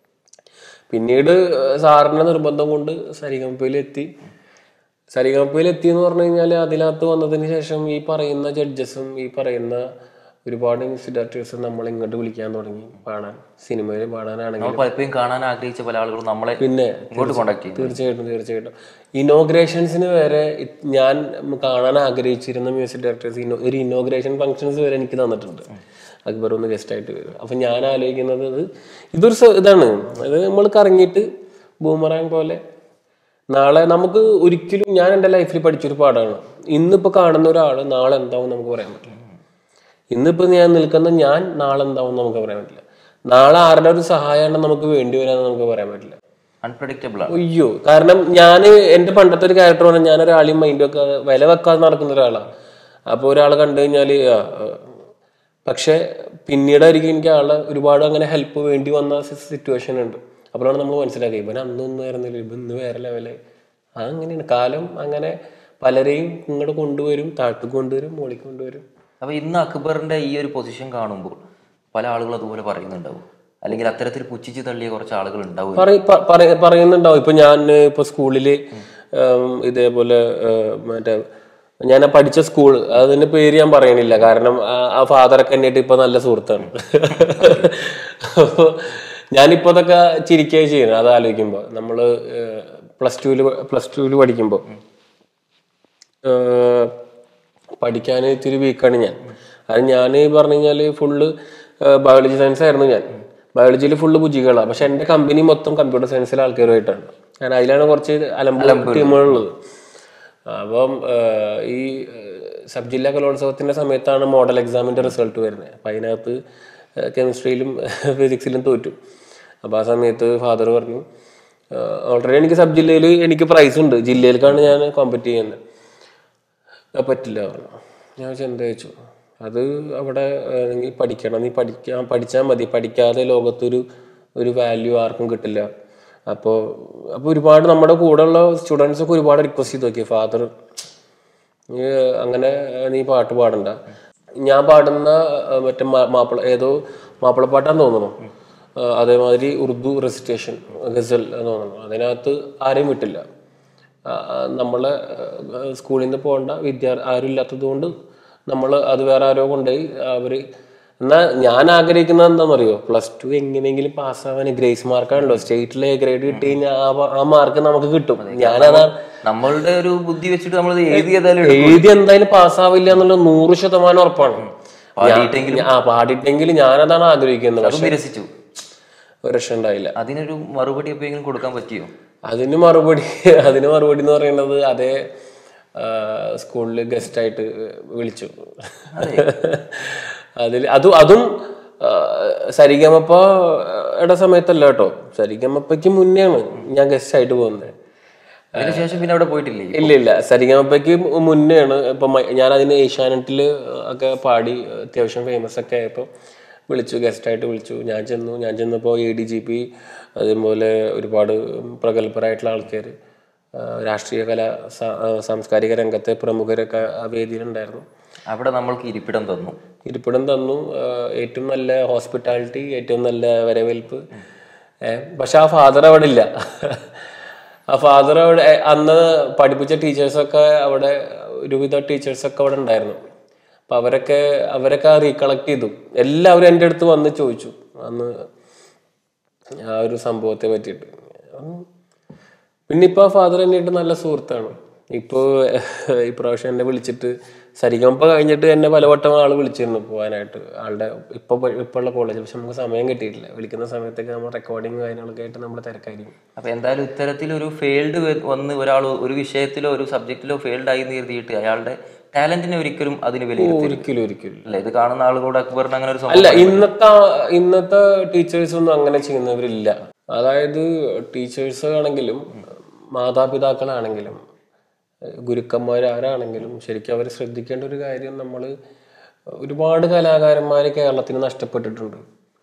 പിന്നീട് സാറിന്റെ നിർബന്ധം കൊണ്ട് സരിഗമപ്പയിൽ എത്തി സരിഗമപ്പയിൽ എത്തി എന്ന് പറഞ്ഞു കഴിഞ്ഞാൽ അതിനകത്ത് വന്നതിന് ശേഷം ഈ പറയുന്ന ജഡ്ജസും ഈ പറയുന്ന ഒരുപാട് മ്യൂസിക് ഡയറക്ടേഴ്സും നമ്മളെ ഇങ്ങോട്ട് വിളിക്കാൻ തുടങ്ങി പാടാൻ സിനിമയിൽ പാടാനാണെങ്കിൽ നമ്മൾ പലപ്പോഴും കാണാൻ ആഗ്രഹിച്ച പല ആളുകളും നമ്മളെ പിന്നെ ഇങ്ങോട്ട് കോണ്ടാക്ട് ചെയ്യും തീർച്ചയായിട്ടും തീർച്ചയായിട്ടും ഇനോഗ്രേഷൻസിന് വരെ ഇത് ഞാൻ കാണാൻ ആഗ്രഹിച്ചിരുന്ന മ്യൂസിക് ഡയറക്ടേഴ്സ് ഇനോ ഒരു ഇനോഗ്രേഷൻ ഫംഗ്ഷൻസ് വരെ എനിക്ക് തന്നിട്ടുണ്ട് അക്ബർ ഒന്ന് ഗസ്റ്റ് ആയിട്ട് വരും അപ്പൊ ഞാൻ ആലോചിക്കുന്നത് ഇത് ഇതൊരു സ- ഇതാണ് അത് നമ്മൾ കറങ്ങിയിട്ട് ബൂമറാങ് പോലെ നാളെ നമുക്ക് ഒരിക്കലും ഞാൻ എൻ്റെ ലൈഫിൽ പഠിച്ചൊരു പാഠമാണ് ഇന്നിപ്പോൾ കാണുന്ന ഒരാൾ നാളെ എന്താവും നമുക്ക് പറയാൻ പറ്റില്ല ഇന്നിപ്പോ ഞാൻ നിൽക്കുന്ന ഞാൻ നാളെ എന്താവും നമുക്ക് പറയാൻ പറ്റില്ല നാളെ ആരുടെ ഒരു സഹായമാണ് നമുക്ക് വേണ്ടി വരാന്ന് നമുക്ക് പറയാൻ പറ്റില്ല അൺപ്രഡിക്റ്റബിൾ ആണ് അയ്യോ കാരണം ഞാൻ എന്റെ പണ്ടത്തെ ഒരു ക്യാരക്ടർ പറഞ്ഞാൽ ഞാൻ ഒരാളെയും മൈൻഡ് വെക്കാതെ വില വെക്കാതെ നടക്കുന്ന ഒരാളാണ് അപ്പോൾ ഒരാൾ കണ്ടു കഴിഞ്ഞാൽ പക്ഷെ പിന്നീടായിരിക്കും എനിക്ക് ആളെ ഒരുപാട് അങ്ങനെ ഹെൽപ്പ് വേണ്ടി വന്ന സിറ്റുവേഷൻ ഉണ്ട് അപ്പോഴാണ് നമ്മൾ മനസ്സിലാക്കുക ഇവൻ അന്നൊന്നും ആയിരുന്നില്ല ഇവൻ ഇന്ന് വേറെ ലെവല് അതങ്ങനെയാണ് കാലം അങ്ങനെ പലരെയും ഇങ്ങോട്ട് കൊണ്ടുവരും താഴ്ത്തു കൊണ്ടുവരും മോളിൽ കൊണ്ടുവരും അപ്പൊ ഇന്ന് അക്ബറിന്റെ ഈ ഒരു പൊസിഷൻ കാണുമ്പോൾ പല ആളുകളും അതുപോലെ പറയുന്നുണ്ടാവും അല്ലെങ്കിൽ അത്തരത്തിൽ പുച്ഛിച്ച് തള്ളിയ കുറച്ച് ആളുകൾ ഉണ്ടാവും പറയ- പ- പറയ- പറയുന്നുണ്ടാവും ഇപ്പൊ ഞാൻ ഇപ്പൊ സ്കൂളില് ഉം, ഇതേപോലെ ഏഹ്, മറ്റേ ഞാൻ പഠിച്ച സ്കൂൾ അതിന്റെ പേര് ഞാൻ പറയണില്ല കാരണം ആ- ആ ഫാദറൊക്കെ എന്നിട്ട് ഇപ്പൊ നല്ല സുഹൃത്താണ് അപ്പൊ ഞാനിപ്പോ അതൊക്കെ ചിരിക്കുകയും ചെയ്യുന്നത് അത് ആലോചിക്കുമ്പോ നമ്മള് പ്ലസ് ടുവില് പ്ലസ് ടുവില് പഠിക്കുമ്പോ ഏഹ് പഠിക്കാൻ ഇത്തിരി വീക്കാണ് ഞാൻ അത് ഞാൻ പറഞ്ഞു കഴിഞ്ഞാൽ ഫുള്ള് ബയോളജി സയൻസ് ആയിരുന്നു ഞാൻ ബയോളജിയിൽ ഫുള്ള് ബുജികളാണ് പക്ഷെ എൻ്റെ കമ്പനി മൊത്തം കമ്പ്യൂട്ടർ സയൻസിലെ ആൾക്കാരുമായിട്ടാണ് കാരണം അതിലാണ് കുറച്ച് അലമ്പ് ടീമുകളുള്ളത് അപ്പം ഏഹ് ഈ സബ് ജില്ലാ കലോത്സവത്തിന്റെ സമയത്താണ് മോഡൽ എക്സാമിന്റെ റിസൾട്ട് വരുന്നത് അപ്പം അതിനകത്ത് കെമിസ്ട്രിയിലും ഫിസിക്സിലും തോറ്റു അപ്പോൾ ആ സമയത്ത് ഫാദർ പറഞ്ഞു ഓൾറെഡി എനിക്ക് സബ് ജില്ലയിൽ എനിക്ക് പ്രൈസ് ഉണ്ട് ജില്ലയിലേക്കാണ് ഞാൻ കോമ്പറ്റ് ചെയ്യുന്നത് അത് പറ്റില്ല പറഞ്ഞു ഞാൻ ചോദിച്ചു എന്താ ചോദിച്ചു അത് അവിടെ ഏഹ്, നീ പഠിക്കണം നീ പഠിക്കാൻ പഠിച്ചാൽ മതി പഠിക്കാതെ ലോകത്തൊരു ഒരു വാല്യൂ ആർക്കും കിട്ടില്ല അപ്പോൾ അപ്പോൾ ഒരുപാട് നമ്മുടെ കൂടെയുള്ള സ്റ്റുഡൻസ് ഒക്കെ ഒരുപാട് റിക്വസ്റ്റ് ചെയ്ത് നോക്കി ഫാദർ നീ അങ്ങനെ ഏഹ്, നീ പാട്ട് പാടണ്ട ഞാൻ പാടുന്ന ഏഹ്, മറ്റേ മാ- മാപ്പിള ഏതോ മാപ്പിളപ്പാട്ടാന്ന് തോന്നുന്നു ഏഹ്, അതേമാതിരി ഉറുദു റെസിറ്റേഷൻ ഗസൽ എന്ന് തോന്നുന്നു അതിനകത്ത് ആരെയും വിട്ടില്ല ആ, ആ, നമ്മളെ ആ, സ്കൂളിൽ നിന്ന് പോകേണ്ട വിദ്യാർത്ഥി ആരും ഇല്ലാത്തത് കൊണ്ട് നമ്മൾ അത് വേറെ ആരോ കൊണ്ടുപോയി അവര് എന്നാ ഞാൻ ആഗ്രഹിക്കുന്നത് എന്താണെന്നറിയോ പ്ലസ് ടു എങ്ങനെയെങ്കിലും പാസ്സാവാൻ ഗ്രേസ് മാർക്കാണല്ലോ സ്റ്റേറ്റിൽ എ ഗ്രേഡ് കിട്ടി കഴിഞ്ഞാൽ ആ വ- ആ മാർക്ക് നമുക്ക് കിട്ടും ഞാനതാ നമ്മളുടെ ഒരു ബുദ്ധി വെച്ചിട്ട് നമ്മൾ എഴുതി ഏതായാലും എടുക്കും. എഴുതി എന്തായാലും പാസ്സാവില്ല എന്നുള്ള നൂറ് ശതമാനം ഉറപ്പാണ് പാടിയിട്ടെങ്കിലും ആ പാടിയിട്ടെങ്കിൽ ഞാനതാണ് ആഗ്രഹിക്കുന്നത് അതും പക്ഷെ നിരസിച്ചു ഒരു രക്ഷ ഉണ്ടായില്ല അതിനൊരു മറുപടി എപ്പോഴെങ്കിലും കൊടുക്കാൻ പറ്റിയോ അതിന് മറുപടി അതിന് മറുപടി എന്ന് പറയുന്നത് അതേ സ്കൂളിൽ ഗസ്റ്റ് ആയിട്ട് വിളിച്ചു അതിൽ അത് അതും സരിഗമപ്പയുടെ സമയത്തല്ല കേട്ടോ സരിഗമപ്പയ്ക്ക് മുന്നെയാണ് ഞാൻ ഗസ്റ്റ് ആയിട്ട് പോകുന്നത് അതിനുശേഷം പിന്നെ അവിടെ പോയിട്ടില്ലേ ഇല്ല ഇല്ല സരിഗമപ്പയ്ക്ക് മുന്നെയാണ് ഇപ്പൊ മ- ഞാൻ അതിന് ഏഷ്യാനെറ്റിൽ ഒക്കെ പാടി അത്യാവശ്യം ഫേമസ് ഒക്കെ ആയപ്പോൾ വിളിച്ചു ഗസ്റ്റായിട്ട് വിളിച്ചു ഞാൻ ചെന്നു ഞാൻ ചെന്നപ്പോൾ എ ഡി ജി പി അതുപോലെ ഒരുപാട് പ്രഗത്ഭരായിട്ടുള്ള ആൾക്കാർ രാഷ്ട്രീയ കല സ- ആ, സാംസ്കാരിക രംഗത്തെ പ്രമുഖരൊക്കെ ആ വേദിയിലുണ്ടായിരുന്നു അവിടെ നമ്മൾക്ക് ഇരിപ്പിടം തന്നു ഇരിപ്പിടം തന്നു ആ, ഏറ്റവും നല്ല ഹോസ്പിറ്റാലിറ്റി ഏറ്റവും നല്ല വരവേൽപ്പ് ഏ, പക്ഷെ ആ ഫാദർ അവിടെ ഇല്ല ആ ഫാദർ അവിടെ ഏ, അന്ന് പഠിപ്പിച്ച ടീച്ചേഴ്സൊക്കെ അവിടെ ഒരുവിധ ടീച്ചേഴ്സൊക്കെ അവിടെ ഉണ്ടായിരുന്നു അപ്പൊ അവരൊക്കെ അവരൊക്കെ റീകളക്ട് ചെയ്തു എല്ലാവരും എൻ്റെ അടുത്ത് വന്ന് ചോദിച്ചു അന്ന് ആ ഒരു സംഭവത്തെ പറ്റിയിട്ട് ഉം. പിന്നെ ഇപ്പൊ ആ ഫാദർ എന്നിട്ട് നല്ല സുഹൃത്താണ് ഇപ്പോ ഇപ്രാവശ്യം എന്നെ വിളിച്ചിട്ട് സരിഗമപ്പ കഴിഞ്ഞിട്ട് എന്നെ പലവട്ടം ആള് വിളിച്ചിരുന്നു പോകാനായിട്ട് ആളുടെ ഇപ്പൊ പ- ഇപ്പൊ ഉള്ള കോളേജിൽ പക്ഷെ നമുക്ക് സമയം കിട്ടിയിട്ടില്ല വിളിക്കുന്ന സമയത്തൊക്കെ നമ്മൾ റെക്കോർഡിങ് കാര്യങ്ങളൊക്കെ ആയിട്ട് നമ്മൾ തിരക്കായിരിക്കും അപ്പൊ എന്തായാലും ഇത്തരത്തിലൊരു ഫെയിൽഡ് വന്ന് ഒരാൾ ഒരു വിഷയത്തിലോ ഒരു സബ്ജക്റ്റിലോ ഫെയിൽഡ് ആയി എന്ന് കരുതിയിട്ട് അയാളുടെ ടാലന്റിനെ ഒരിക്കലും അതിന് വിലയിരുത്തില്ല ഒരിക്കലും ഒരിക്കലും അല്ല ഇത് കാണുന്ന ആളുകളോട് അക്ബറിന് അങ്ങനെ ഒരു സംഭവം അല്ല ഇന്നത്തെ ഇന്നത്തെ ടീച്ചേഴ്സ് ഒന്നും അങ്ങനെ ചെയ്യുന്നവരില്ല അതായത് ടീച്ചേഴ്സ് ആണെങ്കിലും മാതാപിതാക്കളാണെങ്കിലും ഗുരുക്കന്മാരാരാണെങ്കിലും ശരിക്കും അവർ ശ്രദ്ധിക്കേണ്ട ഒരു കാര്യം നമ്മൾ ഒരുപാട് കലാകാരന്മാർ കേരളത്തിന് നഷ്ടപ്പെട്ടിട്ടുണ്ട്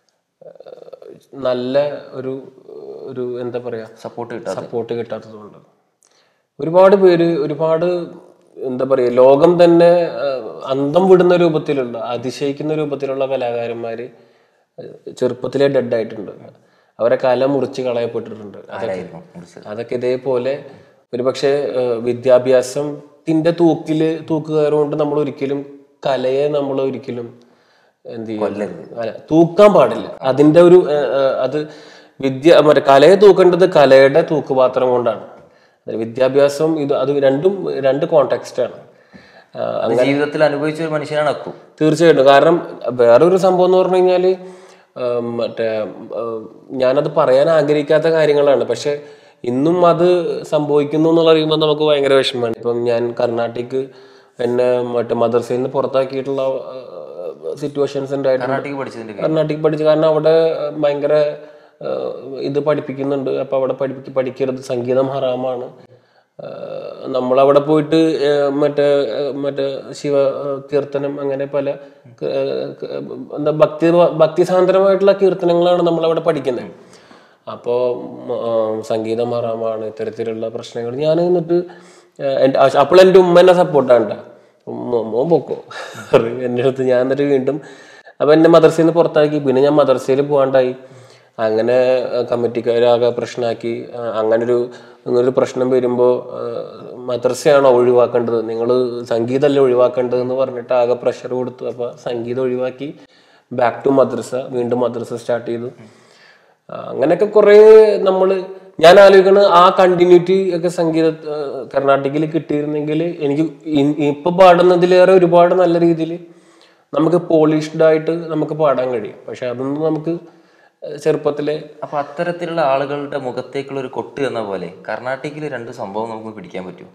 നല്ല ഒരു ഒരു എന്താ പറയാ സപ്പോർട്ട് കിട്ടാതെ സപ്പോർട്ട് കിട്ടാത്തതുകൊണ്ട് ഒരുപാട് പേര് ഒരുപാട് എന്താ പറയുക ലോകം തന്നെ ആ, അന്തം വിടുന്ന രൂപത്തിലുള്ള അതിശയിക്കുന്ന രൂപത്തിലുള്ള കലാകാരന്മാര് ചെറുപ്പത്തിലെ ഡെഡ് ആയിട്ടുണ്ട് അവരെ കല മുറിച്ച് കളയപ്പെട്ടിട്ടുണ്ട് അതൊക്കെ ആരായിരുന്നു കുറിച്ചത് അതൊക്കെ ഇതേപോലെ ഒരുപക്ഷെ ആ, വിദ്യാഭ്യാസത്തിന്റെ തൂക്കില് തൂക്കുകയറുകൊണ്ട് നമ്മൾ ഒരിക്കലും കലയെ നമ്മൾ ഒരിക്കലും എന്ത് ചെയ്യും അല്ല തൂക്കാൻ പാടില്ല അതിന്റെ ഒരു ആ, ആ, അത് വിദ്യ മറ്റേ കലയെ തൂക്കേണ്ടത് കലയുടെ തൂക്കുപാത്രം കൊണ്ടാണ് അത് വിദ്യാഭ്യാസം ഇത് അത് രണ്ടും രണ്ട് കോണ്ടെക്സ്റ്റ് ആണ് ആ, അത് ജീവിതത്തിൽ അനുഭവിച്ച ഒരു മനുഷ്യനാണ് അക്കു തീർച്ചയായിട്ടും കാരണം വേറൊരു സംഭവം എന്ന് പറഞ്ഞു കഴിഞ്ഞാല് ഉം, മറ്റേ ഉം, ഞാനത് പറയാൻ ആഗ്രഹിക്കാത്ത കാര്യങ്ങളാണ് പക്ഷെ ഇന്നും അത് സംഭവിക്കുന്നു എന്ന് പറയുമ്പോൾ നമുക്ക് ഭയങ്കര വിഷമമാണ് ഇപ്പം ഞാൻ കർണാട്ടിക് എന്നെ മറ്റേ മദർസയിൽ നിന്ന് പുറത്താക്കിയിട്ടുള്ള സിറ്റുവേഷൻസ് ഉണ്ടായിട്ടുണ്ട് കർണാട്ടിക് പഠിച്ചതിന്റെ പേര്. കർണാട്ടിക് പഠിച്ചു കാരണം അവിടെ ഭയങ്കര ആ, ഇത് പഠിപ്പിക്കുന്നുണ്ട് അപ്പൊ അവിടെ പഠിപ്പിക്ക് പഠിക്കരുത് സംഗീതം ഹറാമാണ് ആ, നമ്മളവിടെ പോയിട്ട് ആ, മറ്റേ ആ, മറ്റേ ശിവ ആ, കീർത്തനം അങ്ങനെ പല ക- ക- എന്താ ഭക്തി ഭക്തിസാന്ദ്രമായിട്ടുള്ള കീർത്തനങ്ങളാണ് നമ്മളവിടെ പഠിക്കുന്നത് അപ്പോൾ സംഗീതം ഹറാമാണ് ഇത്തരത്തിലുള്ള പ്രശ്നങ്ങൾ ഞാൻ എന്നിട്ട് എൻ്റെ അപ്പോൾ എൻ്റെ ഉമ്മ എന്നെ സപ്പോർട്ടാണ് മോൻ പൊക്കോ എൻ്റെ അടുത്ത് ഞാൻ എന്നിട്ട് വീണ്ടും അപ്പൊ എന്നെ മദർസയിൽ നിന്ന് പുറത്താക്കി പിന്നെ ഞാൻ മദർസയിൽ പോകാണ്ടായി അങ്ങനെ കമ്മിറ്റിക്കാരാകെ പ്രശ്നമാക്കി ആ, അങ്ങനൊരു അങ്ങനൊരു പ്രശ്നം വരുമ്പോൾ മദ്രസയാണോ ഒഴിവാക്കേണ്ടത് നിങ്ങൾ സംഗീതമല്ലേ ഒഴിവാക്കേണ്ടത് എന്ന് പറഞ്ഞിട്ട് ആകെ പ്രഷർ കൊടുത്തു അപ്പൊ സംഗീതം ഒഴിവാക്കി ബാക്ക് ടു മദ്രസ വീണ്ടും മദ്രസ സ്റ്റാർട്ട് ചെയ്തു ആ, അങ്ങനെയൊക്കെ കുറേ നമ്മൾ ഞാൻ ആലോചിക്കണ ആ കണ്ടിന്യൂറ്റി ഒക്കെ സംഗീത ആ, കർണാടകയിൽ കിട്ടിയിരുന്നെങ്കിൽ എനിക്ക് ഇ- ഇപ്പൊ പാടുന്നതിലേറെ ഒരുപാട് നല്ല രീതിയിൽ നമുക്ക് പോളിഷ്ഡ് ആയിട്ട് നമുക്ക് പാടാൻ കഴിയും പക്ഷെ അതൊന്നും നമുക്ക് ചെറുപ്പത്തിലെ അപ്പൊ അത്തരത്തിലുള്ള ആളുകളുടെ മുഖത്തേക്കുള്ള ഒരു കൊട്ട് എന്ന പോലെ കർണാട്ടിക്കിൽ രണ്ട് സംഭവം നമുക്ക് പിടിക്കാൻ പറ്റും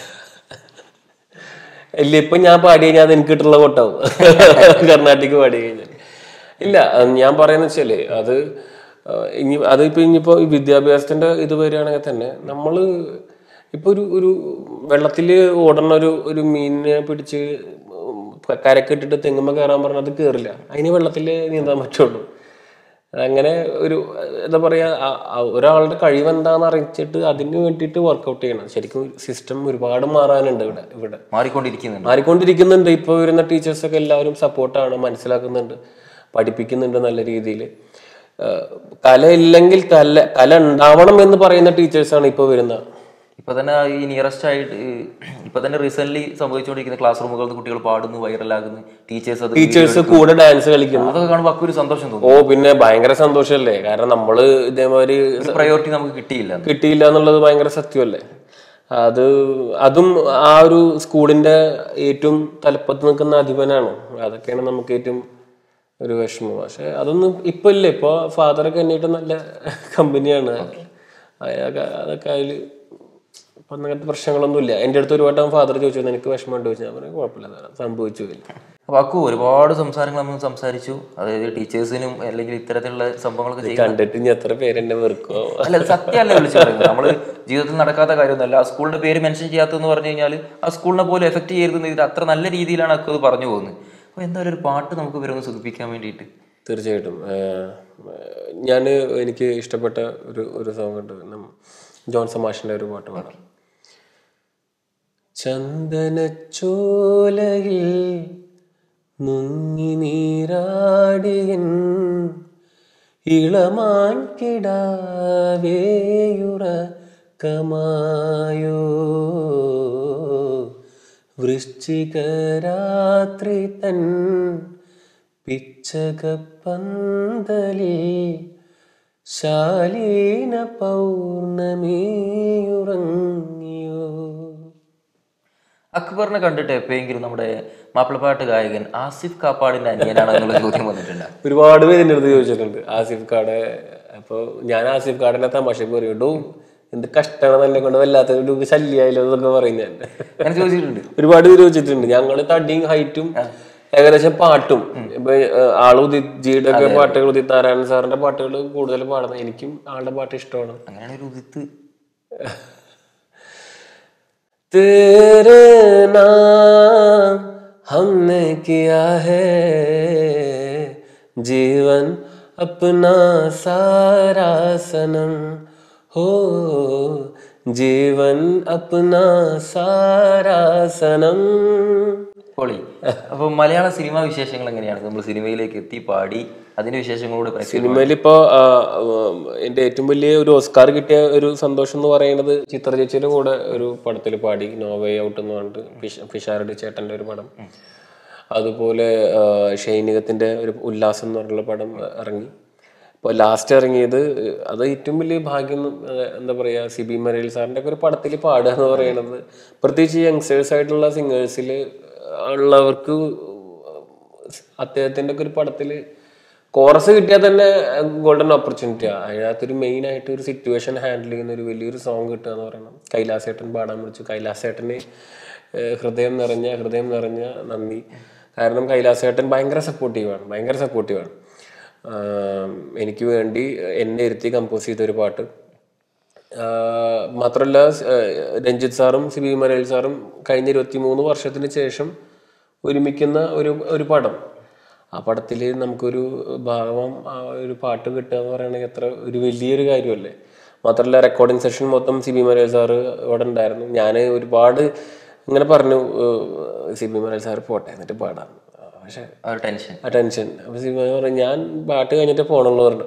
ഇല്ല ഇപ്പൊ ഞാൻ പാടി കഴിഞ്ഞാൽ അത് എനിക്ക് കിട്ടുള്ള കൊട്ടാവും കർണാട്ടിക് പാടി കഴിഞ്ഞാൽ ഇല്ല അത് ഞാൻ പറയുന്ന വെച്ചാല് അത് ആ, ഇനി അതിപ്പോ ഇനിയിപ്പോ ഈ വിദ്യാഭ്യാസത്തിന്റെ ഇത് വരികയാണെങ്കിൽ തന്നെ നമ്മള് ഇപ്പൊ ഒരു ഒരു വെള്ളത്തില് ഓടുന്ന ഒരു ഒരു മീനിനെ പിടിച്ച് കരക്കിട്ടിട്ട് തെങ്ങുമ്പോ കയറാൻ പറഞ്ഞാൽ അത് കയറില്ല അതിന് വെള്ളത്തില് നീന്താൻ പറ്റുള്ളൂ അങ്ങനെ ഒരു എന്താ പറയാ ആ- ആ ഒരാളുടെ കഴിവ് എന്താണെന്ന് അറിയിച്ചിട്ട് അതിന് വേണ്ടിയിട്ട് വർക്കൗട്ട് ചെയ്യണം ശരിക്കും സിസ്റ്റം ഒരുപാട് മാറാനുണ്ട് ഇവിടെ ഇവിടെ മാറിക്കൊണ്ടിരിക്കുന്നുണ്ട് മാറിക്കൊണ്ടിരിക്കുന്നുണ്ട് ഇപ്പോൾ വരുന്ന ടീച്ചേഴ്സൊക്കെ എല്ലാവരും സപ്പോർട്ടാണ് മനസ്സിലാക്കുന്നുണ്ട് പഠിപ്പിക്കുന്നുണ്ട് നല്ല രീതിയിൽ കല ഇല്ലെങ്കിൽ കല കല ഉണ്ടാവണം എന്ന് പറയുന്ന ടീച്ചേഴ്സാണ് ഇപ്പോൾ വരുന്നത് ഇപ്പൊ തന്നെ ഈ നിയറസ്റ്റ് ആയിട്ട് ഈ ഇപ്പൊ തന്നെ റീസെന്റ് സംഭവിച്ചുകൊണ്ടിരിക്കുന്ന ക്ലാസ് റൂമുകളിൽ നിന്ന് കുട്ടികൾ പാടുന്നു വൈറലാകുന്നു ടീച്ചേഴ്സ് അത് ടീച്ചേഴ്സ് കൂടെ ഡാൻസ് കളിക്കുന്നു അതൊക്കെ കാണുമ്പോൾ അക്കൊരു സന്തോഷം തോന്നും ഓ പിന്നെ ഭയങ്കര സന്തോഷമല്ലേ കാരണം നമ്മള് ഇതേമാതിരി പ്രയോറിറ്റി നമുക്ക് കിട്ടിയില്ല കിട്ടിയില്ല എന്നുള്ളത് ഭയങ്കര സത്യമല്ലേ അത് അതും ആ ഒരു സ്കൂളിന്റെ ഏറ്റവും തലപ്പത്ത് നിൽക്കുന്ന അധിപനാണ് അതൊക്കെയാണ് നമുക്ക് ഏറ്റവും ഒരു വിഷമം പക്ഷെ അതൊന്നും ഇപ്പൊ ഇല്ല ഇപ്പൊ ഫാദറൊക്കെ എന്നിട്ട് നല്ല കമ്പനിയാണ് അയാൾക്ക് അതൊക്കെ അതില് അപ്പൊ അങ്ങനത്തെ പ്രശ്നങ്ങളൊന്നുമില്ല എൻ്റെ അടുത്ത് ഒരു വട്ടം ഫാദർ ചോദിച്ചു നിനക്ക് വിഷമമുണ്ട് ചോദിച്ചു ഞാൻ പറഞ്ഞു കുഴപ്പമില്ല സാറേ, സംഭവിച്ചു ഇല്ല അപ്പൊ അക്കു ഒരുപാട് സംസാരങ്ങൾ നമ്മൾ സംസാരിച്ചു അതായത് ടീച്ചേഴ്സിനും അല്ലെങ്കിൽ ഇത്തരത്തിലുള്ള സംഭവങ്ങളൊക്കെ ചെയ്യുന്ന കണ്ടിട്ട് ഇനി എത്ര പേര് എന്നെ വെറുക്കോ അല്ല ഇത് സത്യമല്ല വിളിച്ചു പറയുന്നത് നമ്മള് ജീവിതത്തിൽ നടക്കാത്ത കാര്യമൊന്നുമല്ല ആ സ്കൂളിന്റെ പേര് മെൻഷൻ ചെയ്യാത്തതെന്ന് പറഞ്ഞു കഴിഞ്ഞാൽ ആ സ്കൂളിനെ പോലും എഫക്ട് ചെയ്യരുതെന്ന് ഇത് അത്ര നല്ല രീതിയിലാണ് അക്കു അത് പറഞ്ഞു പോകുന്നത് അപ്പൊ എന്തായാലും ഒരു പാട്ട് നമുക്ക് ഇവരൊന്ന് സുഖിപ്പിക്കാൻ വേണ്ടിയിട്ട് തീർച്ചയായിട്ടും ഞാൻ എനിക്ക് ഇഷ്ടപ്പെട്ട ഒരു ഒരു സോങ് ഉണ്ട് നം- ജോൺസൺ മാഷിന്റെ ഒരു പാട്ട് പാടാം ചന്ദനച്ചോലയിൽ മുങ്ങി നീരാടിയൻ ഇളമാൻ കിടാവേയുറക്കമായോ വൃശ്ചികരാത്രി തൻ പിച്ചകപ്പന്തലിൽ ശാലീന പൗർണമിയുറങ്ങിയോ അക്ബറിനെ കണ്ടിട്ട് എപ്പോഴെങ്കിലും നമ്മുടെ മാപ്പിളപ്പാട്ട് ഗായകൻ ആസിഫ് കാപ്പാടിന്റെ അനിയനാണോ എന്നുള്ള ചോദ്യം വന്നിട്ടുണ്ട് ഒരുപാട് പേര് എൻ്റെ അടുത്ത് ചോദിച്ചിട്ടുണ്ട് ആസിഫ് കാടെ അപ്പോൾ ഞാൻ ആസിഫ് കാടിനെ തമാശക്ക് പറയും "ഡോ, എന്ത് കഷ്ടമാണ് എന്നെ കൊണ്ട് വല്ലാത്തൊരു ശല്യമായില്ലോ എന്നൊക്കെ പറയും ഞാൻ അങ്ങനെ ചോദിച്ചിട്ടുണ്ട് ഒരുപാട് പേര് ചോദിച്ചിട്ടുണ്ട് ഞങ്ങള് തടിയും ഹൈറ്റും ഏകദേശം പാട്ടും ഇപ്പൊ ഏഹ്, ആള് ഉദിത് ജിയുടെ ഒക്കെ പാട്ടുകൾ ഉദിത് നാരായണൻ സാറിന്റെ പാട്ടുകൾ കൂടുതൽ പാടുന്നത് എനിക്കും ആളുടെ പാട്ട് ഇഷ്ടമാണ് അങ്ങനെയാണ് ഒരു ഉദിത്ത് तेरे नाम हमने किया है जीवन अपना सारा सनम हो जीवन अपना सारा सनम പൊളി അപ്പൊ മലയാള സിനിമാ വിശേഷങ്ങൾ എങ്ങനെയാണ് നമ്മൾ സിനിമയിലേക്ക് എത്തി പാടി അതിന്റെ വിശേഷങ്ങളോട് പ്രേക്ഷകർ സിനിമയിൽ ഇപ്പോ എന്റെ ഏറ്റവും വലിയ ഒരു ഓസ്കാർ കിട്ടിയ ഒരു സന്തോഷം എന്ന് പറയുന്നത് ചിത്ര ചേച്ചിയുടെ കൂടെ ഒരു പടത്തിൽ പാടി നോവേ ഔട്ട് എന്ന് പറഞ്ഞിട്ട് ഫിഷ് ഫിഷാരടി ചേട്ടന്റെ ഒരു പടം അതുപോലെ ആ, ഷൈനികത്തിന്റെ ഒരു ഉല്ലാസം എന്ന് പറഞ്ഞുള്ള പടം ഇറങ്ങി ഇപ്പോൾ ലാസ്റ്റ് ഇറങ്ങിയത് അത് ഏറ്റവും വലിയ ഭാഗ്യം എന്ന്, ആ, എന്താ പറയാ സിബി മരയിൽ സാറിന്റെ ഒക്കെ ഒരു പടത്തിൽ പാടുക എന്ന് പറയുന്നത് പ്രത്യേകിച്ച് യങ്സ്റ്റേഴ്സ് ആയിട്ടുള്ള സിംഗേഴ്സിൽ ഉള്ളവർക്ക് അദ്ദേഹത്തിന്റെ ഒക്കെ ഒരു പടത്തില് കോറസ് കിട്ടിയാൽ തന്നെ ഗോൾഡൻ ഓപ്പർച്യൂണിറ്റിയാണ് അതിനകത്തൊരു മെയിൻ ആയിട്ട് ഒരു സിറ്റുവേഷൻ ഹാൻഡിൽ ചെയ്യുന്ന ഒരു വലിയൊരു സോങ് കിട്ടുക എന്ന് പറയണം കൈലാസേട്ടൻ പാടാൻ വിളിച്ചു കൈലാസേട്ടന് ഏഹ്, ഹൃദയം നിറഞ്ഞ ഹൃദയം നിറഞ്ഞ നന്ദി കാരണം കൈലാസേട്ടൻ ഭയങ്കര സപ്പോർട്ടീവാണ് ഭയങ്കര സപ്പോർട്ടീവാണ് എനിക്ക് വേണ്ടി എന്നെ ഇരുത്തി കമ്പോസ് ചെയ്തൊരു പാട്ട് ആഹ് മാത്രമല്ല സ്- ആഹ് രഞ്ജിത്ത് സാറും സിബി മലയാളി സാറും കഴിഞ്ഞ ഇരുപത്തി മൂന്ന് വർഷത്തിന് ശേഷം ഒരുമിക്കുന്ന ഒരു ഒരു പടം ആ പടത്തിൽ നമുക്കൊരു ഭാഗം ആ ഒരു പാട്ട് കിട്ടുക എന്ന് പറയുന്നത് എത്ര ഒരു വലിയൊരു കാര്യമല്ലേ മാത്രമല്ല റെക്കോർഡിംഗ് സെഷൻ മൊത്തം സിബി മലയാളി സാറ് ഇവിടെ ഉണ്ടായിരുന്നു ഞാൻ ഒരുപാട് ഇങ്ങനെ പറഞ്ഞു ഏഹ് സിബി മലയാളി സാറ് പോട്ടെ എന്നിട്ട് പാടാം പക്ഷെ ആ ഒരു ടെൻഷൻ ആ ടെൻഷൻ അപ്പൊ സിനിമ പറഞ്ഞു ഞാൻ പാട്ട് കഴിഞ്ഞിട്ട് പോണുള്ളൂ പറഞ്ഞു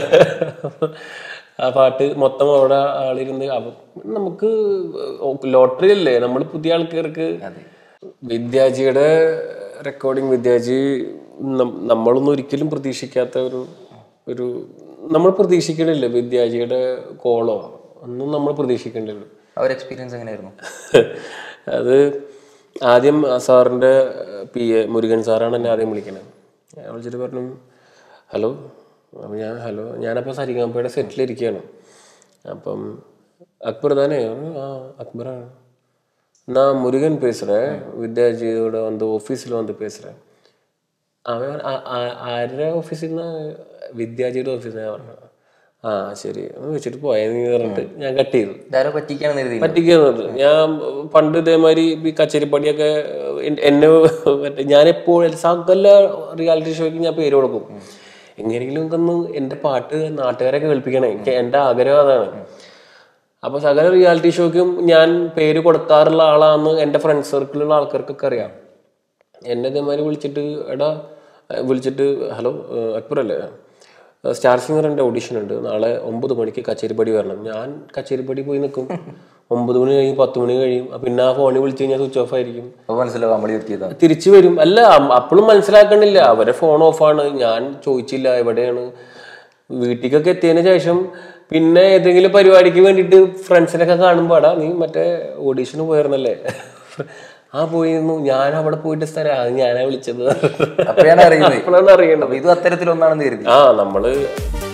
ആ പാട്ട് മൊത്തം അവിടെ ആളിരുന്ന് അപ്പൊ നമുക്ക് ലോട്ടറി അല്ലേ നമ്മൾ പുതിയ ആൾക്കാർക്ക് വിദ്യാജിയുടെ റെക്കോർഡിങ് വിദ്യാജി നം- നമ്മളൊന്നും ഒരിക്കലും പ്രതീക്ഷിക്കാത്ത ഒരു ഒരു നമ്മൾ പ്രതീക്ഷിക്കണില്ല വിദ്യാജിയുടെ കോളോ ഒന്നും നമ്മൾ പ്രതീക്ഷിക്കണില്ല ആ ഒരു എക്സ്പീരിയൻസ് എങ്ങനെയായിരുന്നു അത് ആദ്യം ആ സാറിൻ്റെ പി എ മുരുകൻ സാറാണ് എന്നെ ആദ്യം വിളിക്കണത് ഞാൻ വിളിച്ചിട്ട് പറഞ്ഞു ഹലോ അപ്പം ഞാൻ ഹലോ ഞാനപ്പോൾ സരിഗാമ്പയുടെ സെറ്റിലിരിക്കുകയാണ് അപ്പം അക്ബർ താനേ പറഞ്ഞു, ആ അക്ബറാണ് நான் முருகன் பேசுகிறேன் வித்யாஜியோட வந்து ஆஃபீஸில் வந்து பேசுகிறேன் അവൻ ആ- ആ- ആരുടെ ഓഫീസിൽ നിന്ന് വിദ്യാജിയുടെ ഓഫീസിൽ നിന്ന് പറഞ്ഞു ആ ശരി ഒന്ന് വെച്ചിട്ട് പോയെന്ന് പറഞ്ഞിട്ട് ഞാൻ കട്ട് ചെയ്തു ഇതാരോ പറ്റിക്കാണെന്ന് കരുതി പറ്റിക്കുന്നത് ഞാൻ പണ്ട് ഇതേമാതിരി ഈ കച്ചേരിപ്പടിയൊക്കെ എൻ- എന്നെ മറ്റേ ഞാൻ എപ്പോഴും സകല റിയാലിറ്റി ഷോയ്ക്ക് ഞാൻ പേര് കൊടുക്കും എങ്ങനെയെങ്കിലും ഒന്ന് എൻ്റെ പാട്ട് നാട്ടുകാരെ കേൾപ്പിക്കണേ എനിക്ക് എൻ്റെ ആഗ്രഹം അതാണ് അപ്പൊ സകല റിയാലിറ്റി ഷോയ്ക്കും ഞാൻ പേര് കൊടുക്കാറുള്ള ആളാന്ന് എൻ്റെ ഫ്രണ്ട് സർക്കിളിലുള്ള ആൾക്കാർക്കൊക്കെ അറിയാം എന്നെ ഇതേമാതിരി വിളിച്ചിട്ട് എടാ ഏഹ് വിളിച്ചിട്ട് ഹലോ ഏഹ് അക്ബർ അല്ലേ ഏഹ് സ്റ്റാർ സിംഗറിന്റെ ഓഡിഷൻ ഉണ്ട് നാളെ ഒമ്പത് മണിക്ക് കച്ചേരിപ്പടി വരണം ഞാൻ കച്ചേരിപ്പടി പോയി നിൽക്കും ഒമ്പത് മണി കഴിയും പത്ത് മണി കഴിയും അപ്പൊ പിന്നെ ആ ഫോണിൽ വിളിച്ചു കഴിഞ്ഞാൽ സ്വിച്ച് ഓഫ് ആയിരിക്കും അപ്പൊ മനസ്സിലാവും നമ്മൾ എത്തിയതാണ് തിരിച്ചു വരും അല്ല അപ്പോഴും മനസ്സിലാക്കണില്ല അവരെ ഫോൺ ഓഫാണ് ഞാൻ ചോദിച്ചില്ല എവിടെയാണ് വീട്ടിലേക്കൊക്കെ എത്തിയതിന് ശേഷം പിന്നെ ഏതെങ്കിലും പരിപാടിക്ക് വേണ്ടിയിട്ട് ഫ്രണ്ട്സിനൊക്കെ കാണുമ്പോൾ എടാ നീ മറ്റേ ഓഡീഷന് പോയിരുന്നല്ലേ ആ പോയിരുന്നു ഞാൻ അവിടെ പോയിട്ട് സ്ഥലം അത് ഞാനാ വിളിച്ചത് അപ്പോഴാണ് അറിയുന്നത് അപ്പോഴാണ് അറിയേണ്ടത് അപ്പൊ ഇതും അത്തരത്തിലൊന്നാണെന്ന് കരുതി ആ നമ്മള്